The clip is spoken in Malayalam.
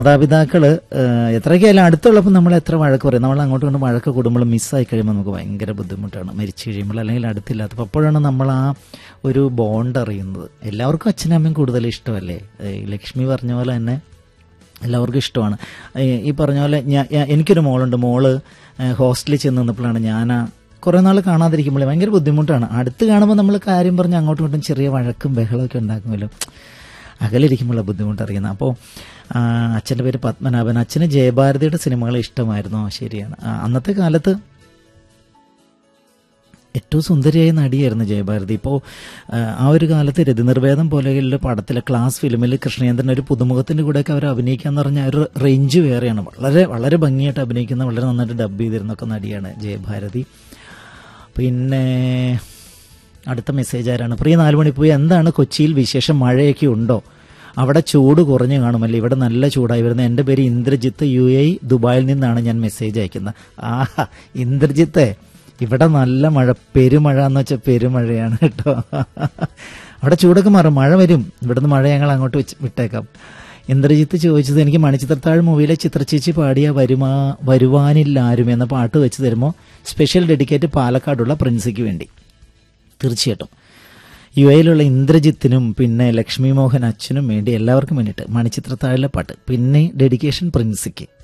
മാതാപിതാക്കള് ഏഹ്, എത്രയൊക്കെ ആയാലും അടുത്തുള്ളപ്പോൾ നമ്മൾ എത്ര വഴക്ക് പറയും നമ്മൾ അങ്ങോട്ടും ഇങ്ങോട്ടും വഴക്ക് കൂടുമ്പോൾ മിസ്സായി കഴിയുമ്പോൾ നമുക്ക് ഭയങ്കര ബുദ്ധിമുട്ടാണ് മരിച്ചു കഴിയുമ്പോൾ അല്ലെങ്കിൽ അടുത്തില്ലാത്തപ്പോൾ അപ്പോഴാണ് നമ്മൾ ആ ഒരു ബോണ്ട് അറിയുന്നത് എല്ലാവർക്കും അച്ഛനും അമ്മയും കൂടുതൽ ഇഷ്ടമല്ലേ ഏഹ്, ഈ ലക്ഷ്മി പറഞ്ഞ പോലെ തന്നെ എല്ലാവർക്കും ഇഷ്ടമാണ് ഈ- ഈ പറഞ്ഞ പോലെ ഞാൻ ഞാൻ- എനിക്കൊരു മോളുണ്ട് മോള് ഏഹ്, ഹോസ്റ്റലിൽ ചെന്ന് നിന്നപ്പോഴാണ് ഞാൻ ആ കുറേ നാൾ കാണാതിരിക്കുമ്പോൾ ഭയങ്കര ബുദ്ധിമുട്ടാണ് അടുത്ത് കാണുമ്പോൾ നമ്മൾ കാര്യം പറഞ്ഞ് അങ്ങോട്ടും ഇങ്ങോട്ടും ചെറിയ വഴക്കും ബഹളമൊക്കെ ഉണ്ടാക്കുമല്ലോ അകലിരിക്കുമ്പോഴുള്ള ബുദ്ധിമുട്ട് അറിയുന്നത് അപ്പോൾ അച്ഛൻ്റെ പേര് പത്മനാഭൻ അച്ഛന് ജയഭാരതിയുടെ സിനിമകൾ ഇഷ്ടമായിരുന്നു ആ, ശരിയാണ് ആ, അന്നത്തെ കാലത്ത് ഏറ്റവും സുന്ദരിയായ നടിയായിരുന്നു ജയഭാരതി ഇപ്പോൾ ആ ഒരു കാലത്ത് രതിനിർവേദം പോലെയുള്ള പടത്തിലെ ക്ലാസ് ഫിലിമിൽ കൃഷ്ണേന്ദ്രൻ ഒരു പുതുമുഖത്തിൻ്റെ കൂടെയൊക്കെ അവർ അഭിനയിക്കാന്ന് പറഞ്ഞാൽ ഒരു റേഞ്ച് വേറെയാണ് വളരെ വളരെ ഭംഗിയായിട്ട് അഭിനയിക്കുന്ന വളരെ നന്നായിട്ട് ഡബ് ചെയ്തിരുന്നൊക്കെ നടിയാണ് ജയഭാരതി പിന്നെ അടുത്ത മെസ്സേജ് ആരാണ് പ്രിയ നാല് മണി പോയി എന്താണ് കൊച്ചിയിൽ വിശേഷം മഴയൊക്കെ ഉണ്ടോ അവിടെ ചൂട് കുറഞ്ഞു കാണുമല്ലോ ഇവിടെ നല്ല ചൂടായി വരുന്നത് എൻ്റെ പേര് ഇന്ദ്രജിത്ത് യു എ ദുബായിൽ നിന്നാണ് ഞാൻ മെസ്സേജ് അയക്കുന്നത് ആഹാ ഇന്ദ്രജിത്തെ ഇവിടെ നല്ല മഴ പെരുമഴ എന്ന് വെച്ചാൽ പെരുമഴയാണ് കേട്ടോ അവിടെ ചൂടൊക്കെ മാറും മഴ വരും ഇവിടുന്ന് മഴ ഞങ്ങൾ അങ്ങോട്ട് വെച്ച് വിട്ടേക്കാം ഇന്ദ്രജിത്ത് ചോദിച്ചത് എനിക്ക് മണിച്ചിത്രത്താഴ് മൂവിയിലെ ചിത്രചേച്ചി പാടിയ വരുമാ വരുവാനില്ലാരും എന്ന പാട്ട് വെച്ച് തരുമോ സ്പെഷ്യൽ ഡെഡിക്കേറ്റ് പാലക്കാടുള്ള പ്രിൻസിക്ക് വേണ്ടി തീർച്ചയായിട്ടും യു എയിലുള്ള ഇന്ദ്രജിത്തിനും പിന്നെ ലക്ഷ്മി മോഹൻ അച്ഛനും വേണ്ടി എല്ലാവർക്കും വേണ്ടിയിട്ട് മണിച്ചിത്രത്താഴിലെ പാട്ട് പിന്നെ ഡെഡിക്കേഷൻ പ്രിൻസിക്ക്